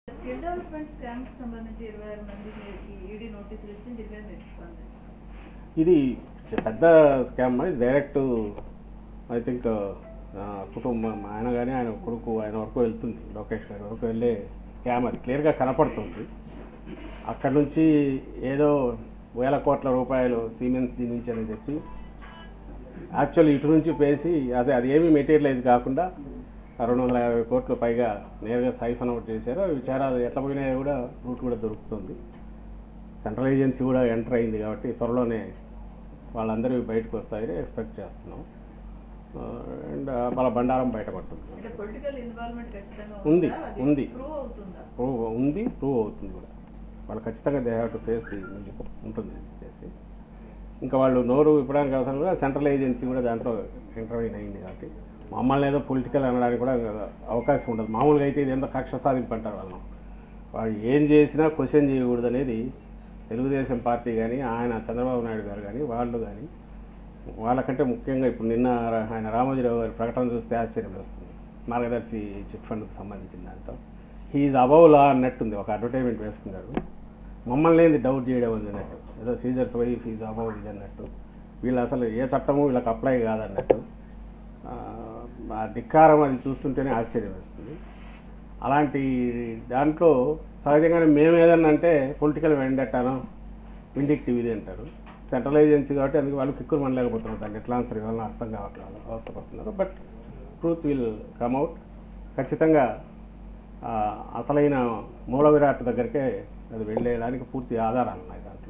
Skill development scam సంబంధించి ఇరవై ఆరు మందికి ఈడీ నోటీసులు ఇచ్చి దీని మీద మీరు స్పందించారు ఇది పెద్ద స్కామ్ అది డైరెక్ట్ ఐ థింక్ కుటుంబం ఆయన కానీ ఆయన కొడుకు ఆయన వరకు వెళ్తుంది లోకేష్ గారి వరకు వెళ్ళే స్కామ్ అది క్లియర్గా కనపడుతుంది అక్కడ నుంచి ఏదో వేల కోట్ల రూపాయలు సీమెన్స్ దీని నుంచి అని చెప్పి యాక్చువల్ ఇటు నుంచి పేసి అదే అది ఏమీ మెటీరియలైజ్ కాకుండా రెండు వందల యాభై కోట్లు పైగా నేరుగా సైఫన్ అవుట్ చేశారు అవి విచారాలు ఎట్లా పోయినాయో కూడా రూట్ కూడా దొరుకుతుంది సెంట్రల్ ఏజెన్సీ కూడా ఎంటర్ అయింది కాబట్టి త్వరలోనే వాళ్ళందరూ బయటకు వస్తాయని ఎక్స్పెక్ట్ చేస్తున్నాం అండ్ వాళ్ళ బండారం బయటపడుతుంది అంటే పొలిటికల్ ఇన్వాల్వ్మెంట్ ఖచ్చితంగా ఉంది, ఉందా? అది ఉంది. ప్రూవ్ అవుతుందా ప్రూవ్ ఉంది ప్రూవ్ అవుతుంది కూడా వాళ్ళు ఖచ్చితంగా they have to face the ఉంటుంది చేసి ఇంకా వాళ్ళు నోరు ఇప్పడానికి అవసరం కూడా సెంట్రల్ ఏజెన్సీ కూడా దాంట్లో ఇంటర్వ్యూన్ అయింది కాబట్టి మమ్మల్ని ఏదో పొలిటికల్ అనడానికి కూడా అవకాశం ఉండదు మామూలుగా అయితే ఇది ఎంత కక్ష సాధింపు అంటారు వాళ్ళను వాళ్ళు ఏం చేసినా క్వశ్చన్ చేయకూడదు అనేది తెలుగుదేశం పార్టీ కానీ ఆయన చంద్రబాబు నాయుడు గారు కానీ వాళ్ళు కానీ వాళ్ళకంటే ముఖ్యంగా ఇప్పుడు నిన్న రా- ఆయన రామోజీరావు గారి ప్రకటన చూస్తే ఆశ్చర్యం వస్తుంది మార్గదర్శి చిట్ ఫండ్కి సంబంధించిన దాంట్లో హీఈ్ అబౌవ్ లా అన్నట్టుంది ఒక అడ్వర్టైజ్మెంట్ వేసుకున్నాడు మమ్మల్ని ఏంది డౌట్ చేయడం ఉంది అన్నట్టు ఏదో సీజర్స్ వైఫ్ ఈజ్ అబౌవ్ ఇది అన్నట్టు వీళ్ళు అసలు ఏ చట్టము వీళ్ళకి అప్లై కాదన్నట్టు ఆ, ఆ ధిక్కారం అది చూస్తుంటేనే ఆశ్చర్యం వేస్తుంది అలాంటి దాంట్లో సహజంగానే మేము ఏదన్నా అంటే పొలిటికల్ వెండెట్టాను విండిక్టివ్ ఇది అంటారు సెంట్రల్ ఏజెన్సీ కాబట్టి అందుకే వాళ్ళు కిక్కులు మనలేకపోతున్నారు దాన్ని ఎట్లా ఆన్సర్ ఇవ్వాలని అర్థం కావట్లేదు అవస్థపడుతున్నారు but truth will come out ఖచ్చితంగా ఆ, అసలైన మూల విరాట్ దగ్గరికే అది వెళ్ళేయడానికి పూర్తి ఆధారాలు ఉన్నాయి దాంట్లో